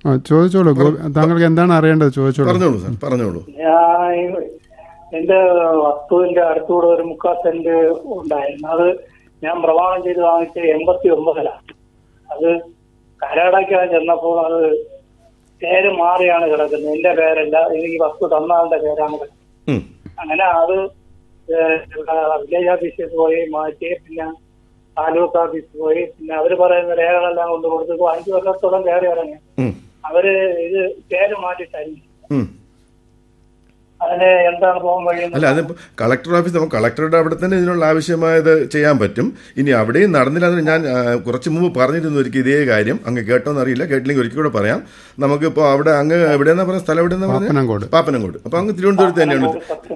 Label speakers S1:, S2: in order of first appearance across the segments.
S1: ആ ചോദിച്ചോളൂ ഗോപി- താങ്കൾക്ക് എന്താണ് അറിയേണ്ടത് ചോദിച്ചോളൂ
S2: പറഞ്ഞോളൂ സാർ പറഞ്ഞോളൂ
S3: ഞാൻ എന്റെ വസ്തുവിന്റെ അടുത്തൂടെ ഒരു മുക്കാൽ സെന്റ് ഉണ്ടായിരുന്നു അത് ഞാൻ പ്രമാണം ചെയ്ത് വാങ്ങിച്ച എൺപത്തി ഒമ്പതിലാണ് അത് കരടയ്ക്കാൻ ചെന്നപ്പോൾ അത് പേര് മാറിയാണ് കിടക്കുന്നത് എന്റെ പേരല്ല എനിക്ക് വസ്തു തന്ന ആളുടെ പേരാണ് കിടക്കുന്നത്
S2: ഉം.
S3: അങ്ങനെ അത് ഏഹ് ഇവിടെ വില്ലേജ് ഓഫീസിൽ പോയി മാറ്റി പിന്നെ താലൂക്ക് ഓഫീസിൽ പോയി പിന്നെ അവര് പറയുന്ന രേഖകളെല്ലാം കൊണ്ട് കൊടുത്തു അഞ്ചു വർഷത്തോളം കയറി ഇറങ്ങി
S2: ഉം.
S3: അവര് ഇത് പേര് മാറ്റി തരും
S2: ഉം.
S3: അതിന് എന്താണ് പോകാൻ വഴി
S2: അല്ല അതിപ്പോ കളക്ടർ ഓഫീസ് നമുക്ക് കളക്ടറുടെ അവിടെ തന്നെ ഇതിനുള്ള ആവശ്യമായത് ചെയ്യാൻ പറ്റും ഇനി അവിടെയും നടന്നില്ല അതിന് ഞാൻ ആ, കുറച്ച് മുമ്പ് പറഞ്ഞിരുന്നു ഒരിക്കൽ ഇതേ കാര്യം അങ്ങ് കേട്ടോന്ന് അറിയില്ല കേട്ടില്ലെങ്കിൽ ഒരിക്കൽ കൂടെ പറയാം നമുക്കിപ്പോൾ അവിടെ അങ്ങ് എവിടെയെന്നാ പറഞ്ഞ സ്ഥലം എവിടെയെന്നാ പറഞ്ഞത്
S1: പാപ്പനംകോട്
S2: പാപ്പനംകോട് അപ്പൊ അങ്ങ് തിരുവനന്തപുരത്ത് തന്നെയാണ്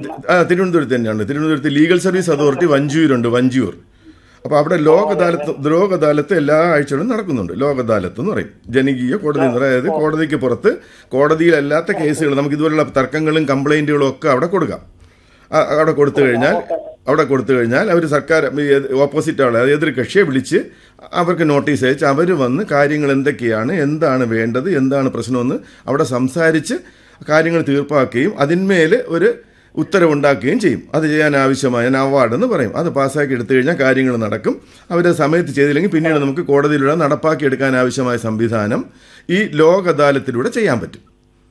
S2: ആ തിരുവനന്തപുരത്ത് തന്നെയാണ് തിരുവനന്തപുരത്ത് ലീഗൽ സർവീസ് അതോറിറ്റി വഞ്ചൂരുണ്ട് വഞ്ചൂർ അപ്പൊ അവിടെ ലോക അദാലത്ത് ലോക അദാലത്ത് എല്ലാ ആഴ്ചകളും നടക്കുന്നുണ്ട് ലോക അദാലത്ത് എന്ന് പറയും ജനകീയ കോടതി എന്ന് പറയും. അതായത് കോടതിക്ക് പുറത്ത് കോടതിയിലല്ലാത്ത കേസുകൾ നമുക്ക് ഇതുപോലുള്ള തർക്കങ്ങളും കംപ്ലൈന്റുകളും ഒക്കെ അവിടെ കൊടുക്കാം ആ, അവിടെ കൊടുത്തു കഴിഞ്ഞാൽ അവിടെ കൊടുത്തു കഴിഞ്ഞാൽ അവർ സർക്കാർ ഓപ്പോസിറ്റ് ആളെ അതായത് എതിർ കക്ഷിയെ വിളിച്ച് അവർക്ക് നോട്ടീസ് അയച്ച് അവർ വന്ന് കാര്യങ്ങൾ എന്തൊക്കെയാണ് എന്താണ് വേണ്ടത് എന്താണ് പ്രശ്നമെന്ന് അവിടെ സംസാരിച്ച് കാര്യങ്ങൾ തീർപ്പാക്കുകയും അതിന്മേൽ ഒരു ഉത്തരവുണ്ടാക്കുകയും ചെയ്യും അത് ചെയ്യാൻ ആവശ്യമായ അവാർഡ് എന്ന് പറയും അത് പാസ്സാക്കി എടുത്തു കഴിഞ്ഞാൽ കാര്യങ്ങൾ നടക്കും അവർ സമയത്ത് ചെയ്തില്ലെങ്കിൽ പിന്നീട് നമുക്ക് കോടതിയിലൂടെ നടപ്പാക്കി എടുക്കാൻ ആവശ്യമായ സംവിധാനം ഈ ലോക അദാലത്തിലൂടെ ചെയ്യാൻ പറ്റും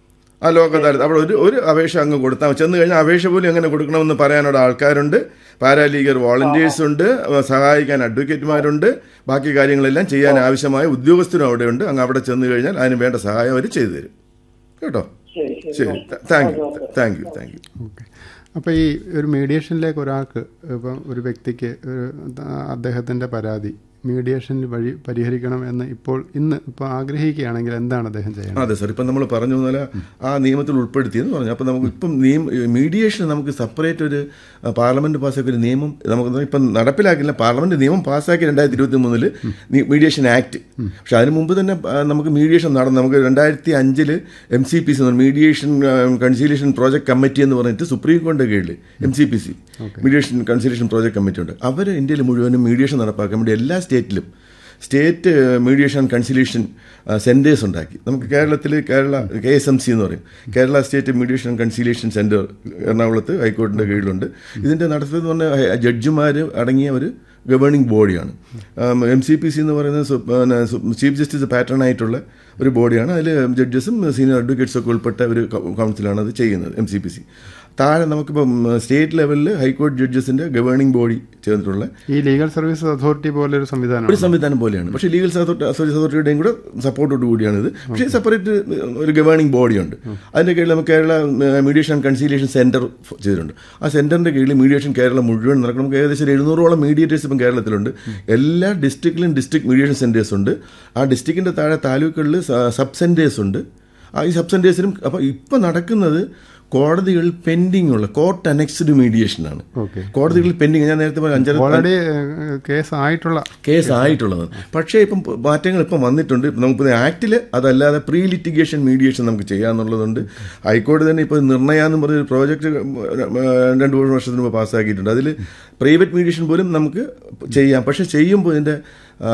S2: ആ ലോക അദാലത്ത് അവിടെ ഒരു ഒരു അപേക്ഷ അങ്ങ് കൊടുത്താൽ ചെന്ന് കഴിഞ്ഞാൽ അപേക്ഷ പോലും എങ്ങനെ കൊടുക്കണമെന്ന് പറയാനുള്ള ആൾക്കാരുണ്ട് പാരാലീഗൽ വോളണ്ടിയേഴ്സ് ഉണ്ട് സഹായിക്കാൻ അഡ്വക്കേറ്റുമാരുണ്ട് ബാക്കി കാര്യങ്ങളെല്ലാം ചെയ്യാൻ ആവശ്യമായ ഉദ്യോഗസ്ഥരും അവിടെയുണ്ട് അങ്ങ് അവിടെ ചെന്ന് കഴിഞ്ഞാൽ അതിന് വേണ്ട സഹായം അവർ ചെയ്തു തരും കേട്ടോ
S3: ശരി ശരി
S2: ശരി thank you thank you thank you
S1: okay അപ്പോൾ ഈ ഒരു മീഡിയേഷനിലേക്ക് ഒരാൾക്ക് ഇപ്പം ഒരു വ്യക്തിക്ക് ഒരു അദ്ദേഹത്തിൻ്റെ പരാതി മീഡിയേഷൻ വഴി പരിഹരിക്കണം എന്ന് ഇപ്പോൾ ഇന്ന് ഇപ്പോൾ ആഗ്രഹിക്കുകയാണെങ്കിൽ എന്താണ് അദ്ദേഹം ചെയ്യേണ്ടത്
S2: അതെ സാർ ഇപ്പം നമ്മൾ പറഞ്ഞു പോലെ ആ നിയമത്തിൽ ഉൾപ്പെടുത്തിയെന്ന് പറഞ്ഞു അപ്പം നമുക്ക് ഇപ്പം നിയമ മീഡിയേഷൻ നമുക്ക് സെപ്പറേറ്റ് ഒരു ആ, പാർലമെന്റ് പാസ്സാക്കിയ ഒരു നിയമം നമുക്ക് ഇപ്പം നടപ്പിലാക്കില്ല പാർലമെന്റ് നിയമം പാസ്സാക്കി രണ്ടായിരത്തി ഇരുപത്തി മൂന്നില് മീഡിയേഷൻ ആക്ട് പക്ഷെ അതിന് മുമ്പ് തന്നെ ആ, നമുക്ക് മീഡിയേഷൻ നടന്നു നമുക്ക് രണ്ടായിരത്തി അഞ്ചില് M C P C mediation conciliation project committee എന്ന് പറഞ്ഞിട്ട് സുപ്രീം കോടതിയുടെ കീഴിൽ M C P C mediation conciliation project committee ഉണ്ട് അവർ ഇന്ത്യയിൽ മുഴുവനും മീഡിയേഷൻ നടപ്പാക്കാൻ വേണ്ടി എല്ലാ സ്റ്റേറ്റിലും സ്റ്റേറ്റ് മീഡിയേഷൻ കൺസിലേഷൻ സെന്റേഴ്സ് ഉണ്ടാക്കി നമുക്ക് കേരളത്തിൽ Kerala K S M C എന്ന് പറയും Kerala state mediation conciliation centre എറണാകുളത്ത് ഹൈക്കോടതിയുടെ കീഴിലുണ്ട് ഇതിന്റെ നടത്തുന്നത് പറഞ്ഞ ജഡ്ജിമാർ അടങ്ങിയ ഒരു ഗവേണിംഗ് ബോഡിയാണ് എം സി പി സി എന്ന് പറയുന്നത് സു- പിന്നെ സു- ചീഫ് ജസ്റ്റിസ് പാറ്റേൺ ആയിട്ടുള്ള ഒരു ബോഡിയാണ് അതിൽ ജഡ്ജസും സീനിയർ അഡ്വക്കേറ്റ്സും ഒക്കെ ഉൾപ്പെട്ട ഒരു കൗ- കൗൺസിലാണ് അത് ചെയ്യുന്നത് എം സി പി സി താഴെ നമുക്കിപ്പം സ്റ്റേറ്റ് ലെവലിൽ ഹൈക്കോടതി ജഡ്ജസിന്റെ ഗവേണിംഗ് ബോഡി ചേർന്നിട്ടുള്ള
S1: ഈ ലീഗൽ സർവീസ് അതോറിറ്റി പോലെ ഒരു സംവിധാനം
S2: ഒരു സംവിധാനം പോലെയാണ് പക്ഷേ ലീഗൽ സർവീസ് അതോറിറ്റിയുടെയും കൂടെ സപ്പോർട്ടോട് കൂടിയാണ് ഇത് പക്ഷേ സെപ്പറേറ്റ് ഒരു ഗവേണിംഗ് ബോഡിയുണ്ട് അതിന്റെ കീഴിൽ നമുക്ക് Kerala mediation and conciliation centre ചെയ്തിട്ടുണ്ട് ആ സെന്ററിന്റെ കീഴിൽ മീഡിയേഷൻ കേരളം മുഴുവൻ നടക്കണം നമുക്ക് ഏകദേശം ഒരു എഴുന്നൂറോളം മീഡിയേറ്റേഴ്സ് ഇപ്പം കേരളത്തിലുണ്ട് എല്ലാ ഡിസ്ട്രിക്റ്റിലും ഡിസ്ട്രിക്ട് മീഡിയേഷൻ സെന്റേഴ്സ് ഉണ്ട് ആ ഡിസ്ട്രിക്റ്റിന്റെ താഴെ താലൂക്കുകളിൽ സബ് സെന്റേഴ്സ് ഉണ്ട് ആ ഈ സബ് സെന്റേഴ്സിനും അപ്പോൾ ഇപ്പം നടക്കുന്നത് കോടതികളിൽ പെൻഡിങ് ഉള്ള കോർട്ട് അനക്സ്ഡ് മീഡിയേഷനാണ്
S1: ഓക്കെ
S2: കോടതികളിൽ പെൻഡിങ് ഞാൻ നേരത്തെ പറഞ്ഞ അഞ്ചര
S1: ഓൾറെഡി കേസ് ആയിട്ടുള്ള
S2: കേസ് ആയിട്ടുള്ളത് പക്ഷേ ഇപ്പം മാറ്റങ്ങൾ ഇപ്പം വന്നിട്ടുണ്ട് ഇപ്പം നമുക്ക് ആക്ടിൽ അതല്ലാതെ പ്രീ ലിറ്റിഗേഷൻ മീഡിയേഷൻ നമുക്ക് ചെയ്യാന്നുള്ളതുണ്ട് ഹൈക്കോടതി തന്നെ ഇപ്പോൾ നിർണയ എന്ന് പറഞ്ഞ ഒരു പ്രോജക്റ്റ് രണ്ട് മൂന്ന് വർഷത്തിന് മുമ്പ് പാസ്സാക്കിയിട്ടുണ്ട് അതിൽ പ്രൈവറ്റ് മീഡിയേഷൻ പോലും നമുക്ക് ചെയ്യാം പക്ഷേ ചെയ്യുമ്പോൾ ഇതിൻ്റെ ആ,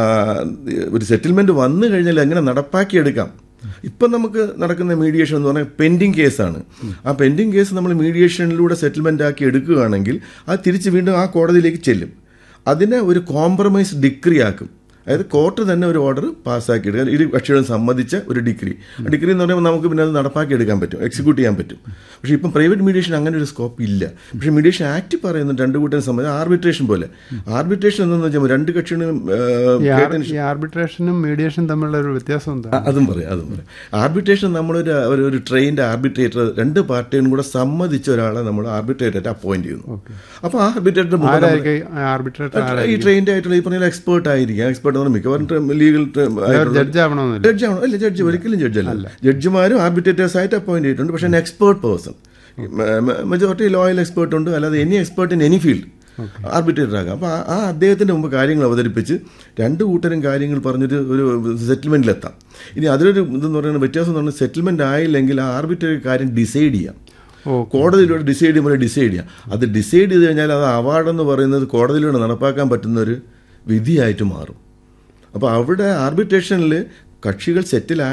S2: ഒരു സെറ്റിൽമെൻറ്റ് വന്നു കഴിഞ്ഞാൽ എങ്ങനെ നടപ്പാക്കിയെടുക്കാം ഇപ്പം നമുക്ക് നടക്കുന്ന മീഡിയേഷൻ എന്ന് പറഞ്ഞാൽ പെൻഡിങ് കേസാണ് ആ പെൻഡിങ് കേസ് നമ്മൾ മീഡിയേഷനിലൂടെ സെറ്റിൽമെൻ്റ് ആക്കി എടുക്കുകയാണെങ്കിൽ അത് തിരിച്ച് വീണ്ടും ആ കോടതിയിലേക്ക് ചെല്ലും അതിനെ ഒരു കോംപ്രമൈസ് ഡിഗ്രി ആക്കും അതായത് കോർട്ട് തന്നെ ഒരു ഓർഡർ പാസ്സാക്കി എടുക്കാൻ ഇരു കക്ഷികളും സമ്മതിച്ച ഒരു ഡിഗ്രി ആ ഡിഗ്രി എന്ന് പറയുമ്പോൾ നമുക്ക് പിന്നെ അത് നടപ്പാക്കി എടുക്കാൻ പറ്റും എക്സിക്യൂട്ട് ചെയ്യാൻ പറ്റും പക്ഷേ ഇപ്പം പ്രൈവറ്റ് മീഡിയേഷൻ അങ്ങനെ ഒരു സ്കോപ്പ് ഇല്ല പക്ഷേ മീഡിയേഷൻ ആക്ട് പറയുന്നത് രണ്ട് കൂട്ടരും സംബന്ധിച്ച് ആർബിട്രേഷൻ പോലെ ആർബിട്രേഷൻ എന്താണെന്ന് വെച്ചാൽ രണ്ട് കക്ഷികളും
S1: ഈ
S2: ഏഹ്,
S1: ആർ- ഈ ആർബിട്രേഷനും മീഡിയേഷനും തമ്മിലുള്ള ഒരു വ്യത്യാസം എന്താ
S2: ആ, അതും പറയാം അതും പറയാം ആർബിട്രേഷൻ നമ്മളൊരു ഒരു ഒരു ട്രെയിൻഡ് ആർബിട്രേറ്റർ രണ്ട് പാർട്ടിയും കൂടെ സമ്മതിച്ച ഒരാളെ നമ്മൾ ആർബിട്രേറ്ററായിട്ട് അപ്പോയിന്റ് ചെയ്യുന്നു അപ്പോൾ ആ ആർബിട്രേറ്റർ
S1: ആരായിരിക്കും ആർബിട്രേറ്റർ
S2: ഈ ട്രെയിൻഡ് ആയിട്ടുള്ള ഈ പറഞ്ഞ എക്സ്പേർട്ട് ആയിരിക്കും എക്സ്പേർട്ട് എന്ന് പറഞ്ഞാൽ മിക്കവാറും ലീഗൽ
S1: ജഡ്ജ് ആവണമെന്നില്ല
S2: ജഡ്ജ് ആണോ അല്ല ജഡ്ജ് ഒരിക്കലും ജഡ്ജ് അല്ല ജഡ്ജിമാരും ആർബിട്രേറ്റേഴ്സ് ആയിട്ട് അപ്പോയിന്റ് ചെയ്തിട്ടുണ്ട് പക്ഷേ expert person majority lawyer expert ഉണ്ട് അല്ലാതെ any expert in any field arbitrator ആകാം അപ്പോൾ ആ അദ്ദേഹത്തിന്റെ മുമ്പ് കാര്യങ്ങൾ അവതരിപ്പിച്ച് രണ്ട് കൂട്ടരും കാര്യങ്ങൾ പറഞ്ഞൊരു ഒരു സെറ്റിൽമെന്റിലെത്താം ഇനി അതിലൊരു ഇതെന്ന് പറയുന്നത് വ്യത്യാസം എന്ന് പറഞ്ഞാൽ സെറ്റിൽമെന്റ് ആയില്ലെങ്കിൽ ആ ആർബിട്രറി കാര്യം ഡിസൈഡ് ചെയ്യാം
S1: ഓ
S2: കോടതിയിലൂടെ ഡിസൈഡ് ചെയ്യുമ്പോൾ ഡിസൈഡ് ചെയ്യാം അത് ഡിസൈഡ് ചെയ്ത് കഴിഞ്ഞാൽ അത് അവാർഡ് എന്ന് പറയുന്നത് കോടതിയിലൂടെ നടപ്പാക്കാൻ പറ്റുന്ന ഒരു വിധിയായിട്ട് മാറും അപ്പോൾ അവിടെ ആർബിട്രേഷനിൽ കക്ഷികൾ സെറ്റിൽ